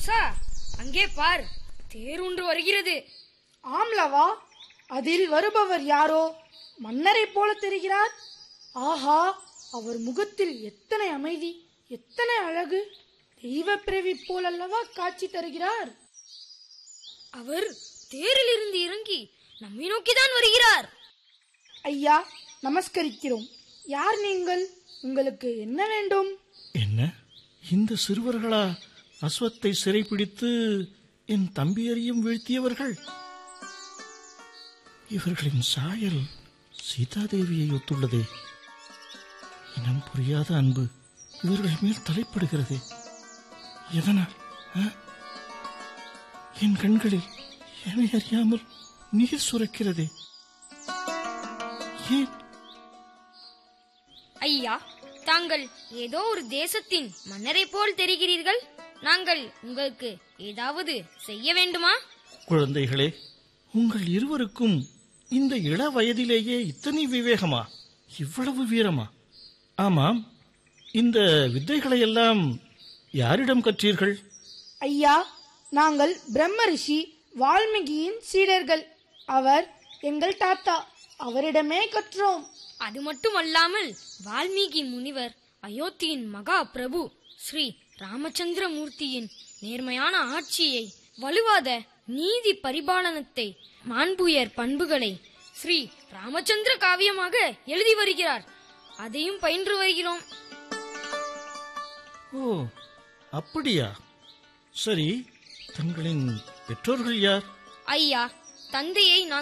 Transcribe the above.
கௌசா அங்கே பார் தேர் ஒன்று வருகிறது ஆம்லவா அதில் வருபவர் யாரோ மன்னரைப் போல தெரிகிறார் ஆஹா அவர் முகத்தில் எத்தனை அமைதி எத்தனை அழகு தெய்வப் பிறவி போல் அல்லவா காட்சி தருகிறார் அவர் தேரில் இருந்து இறங்கி நம்மை நோக்கிதான் வருகிறார் ஐயா நமஸ்கரிக்கிறோம் யார் நீங்கள் உங்களுக்கு என்ன வேண்டும் என்ன இந்த சிறுவர்களா அஸ்வத்தை சிறைப்பிடித்து என் தம்பியரையும் வீழ்த்தியவர்கள் இவர்களின் சாயல் சீதாதேவியை ஒத்துள்ளதே இனம் புரியாத அன்பு இவர்கள் மேல் தலைப்படுகிறது எதனால் ஆ? என் கண்களில் என்னை அறியாமல் நீர் சுரக்கிறதே ஏன் ஐயா தாங்கள் ஏதோ ஒரு தேசத்தின் மன்னரை போல் தெரிகிறீர்கள் நாங்கள் உங்களுக்கு ஏதாவது செய்ய வேண்டுமா குழந்தைகளே உங்கள் இருவருக்கும் இந்த இள வயதிலேயே இத்தனை விவேகமா இவ்வளவு வீரமா ஆமாம் இந்த வித்தைகளை எல்லாம் யாரிடம் கற்றீர்கள் ஐயா நாங்கள் பிரம்ம ரிஷி வால்மீகியின் சீடர்கள் அவர் எங்கள் தாத்தா அவரிடமே கற்றோம் அது மட்டுமல்லாமல் வால்மீகி முனிவர் அயோத்தியின் மகா பிரபு ஸ்ரீ ராமச்சந்திர மூர்த்தியின் நேர்மையான ஆட்சியை வலுவாத நீதி பரிபாலனத்தை மாண்புயர் பண்புகளை ஸ்ரீ ராமச்சந்திர காவியமாக எழுதி வருகிறார் அதையும் பயின்று வருகிறோம் ஓ அப்படியா சரி தங்களின் பெற்றோர்கள் யார் ஐயா தந்தையை நான்